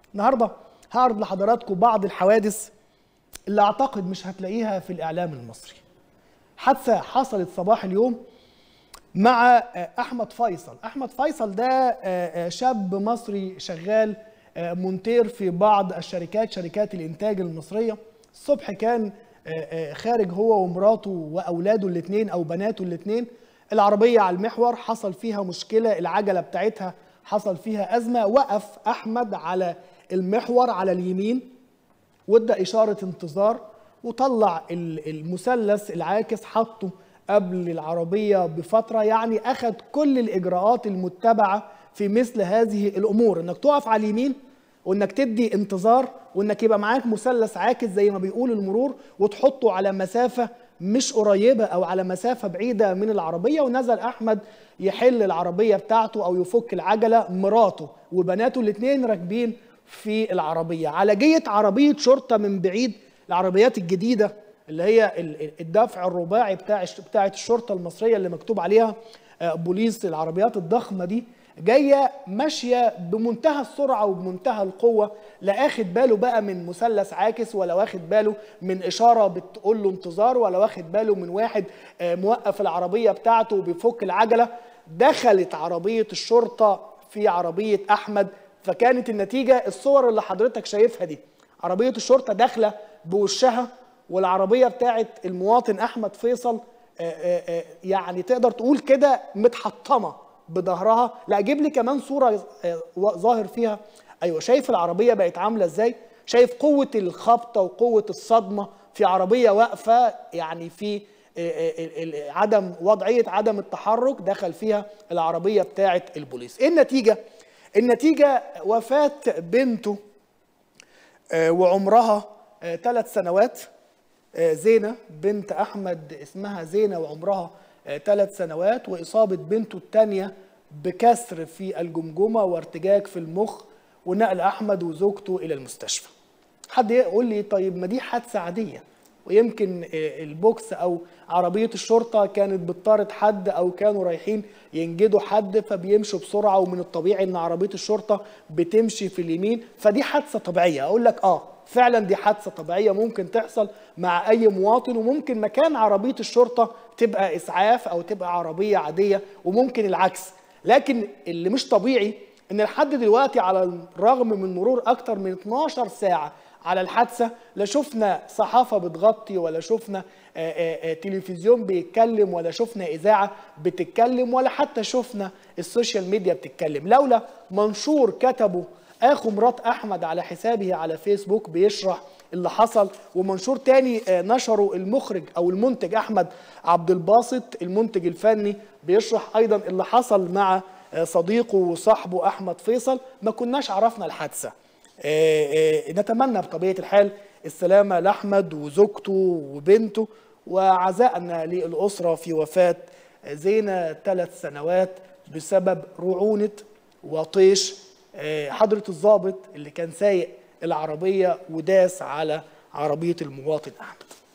النهارده هعرض لحضراتكم بعض الحوادث اللي اعتقد مش هتلاقيها في الاعلام المصري حادثه حصلت صباح اليوم مع احمد فيصل احمد فيصل ده شاب مصري شغال مونتير في بعض الشركات شركات الانتاج المصريه الصبح كان خارج هو ومراته واولاده الاثنين او بناته الاثنين العربيه على المحور حصل فيها مشكله العجله بتاعتها حصل فيها ازمه وقف احمد على المحور على اليمين وادى اشاره انتظار وطلع المثلث العاكس حطه قبل العربيه بفتره يعني اخذ كل الاجراءات المتبعه في مثل هذه الامور انك تقف على اليمين وانك تدي انتظار وانك يبقى معاك مثلث عاكس زي ما بيقول المرور وتحطه على مسافه مش قريبه او على مسافه بعيده من العربيه ونزل احمد يحل العربيه بتاعته او يفك العجله مراته وبناته الاثنين راكبين في العربيه على جيه عربيه شرطه من بعيد العربيات الجديده اللي هي الدفع الرباعي بتاع بتاعه الشرطه المصريه اللي مكتوب عليها بوليس العربيات الضخمه دي جايه ماشيه بمنتهى السرعه وبمنتهى القوه لا اخد باله بقى من مثلث عاكس ولا واخد باله من اشاره بتقول له انتظار ولا واخد باله من واحد موقف العربيه بتاعته وبيفك العجله دخلت عربيه الشرطه في عربيه احمد فكانت النتيجه الصور اللي حضرتك شايفها دي عربيه الشرطه داخله بوشها والعربيه بتاعت المواطن احمد فيصل يعني تقدر تقول كده متحطمه بظهرها لا اجيب لي كمان صوره ظاهر فيها ايوه شايف العربيه بقت عامله ازاي شايف قوه الخبطه وقوه الصدمه في عربيه واقفه يعني في عدم وضعيه عدم التحرك دخل فيها العربيه بتاعه البوليس ايه النتيجه النتيجه وفاه بنته وعمرها ثلاث سنوات زينة بنت أحمد اسمها زينة وعمرها ثلاث سنوات وإصابة بنته الثانية بكسر في الجمجمة وارتجاج في المخ ونقل أحمد وزوجته إلى المستشفى حد يقول لي طيب ما دي حادثة عادية ويمكن البوكس أو عربية الشرطة كانت بتطارد حد أو كانوا رايحين ينجدوا حد فبيمشوا بسرعة ومن الطبيعي إن عربية الشرطة بتمشي في اليمين فدي حادثة طبيعية أقول لك آه فعلا دي حادثه طبيعيه ممكن تحصل مع اي مواطن وممكن مكان عربيه الشرطه تبقى اسعاف او تبقى عربيه عاديه وممكن العكس لكن اللي مش طبيعي ان لحد دلوقتي على الرغم من مرور اكتر من 12 ساعه على الحادثه لا شفنا صحافه بتغطي ولا شفنا آآ آآ تلفزيون بيتكلم ولا شفنا اذاعه بتتكلم ولا حتى شفنا السوشيال ميديا بتتكلم لولا منشور كتبه اخو مرات احمد على حسابه على فيسبوك بيشرح اللي حصل ومنشور تاني نشره المخرج او المنتج احمد عبد الباسط المنتج الفني بيشرح ايضا اللي حصل مع صديقه وصاحبه احمد فيصل ما كناش عرفنا الحادثه نتمنى بطبيعه الحال السلامه لاحمد وزوجته وبنته وعزائنا للاسره في وفاه زينه ثلاث سنوات بسبب رعونه وطيش حضرة الضابط اللي كان سايق العربية وداس على عربية المواطن أحمد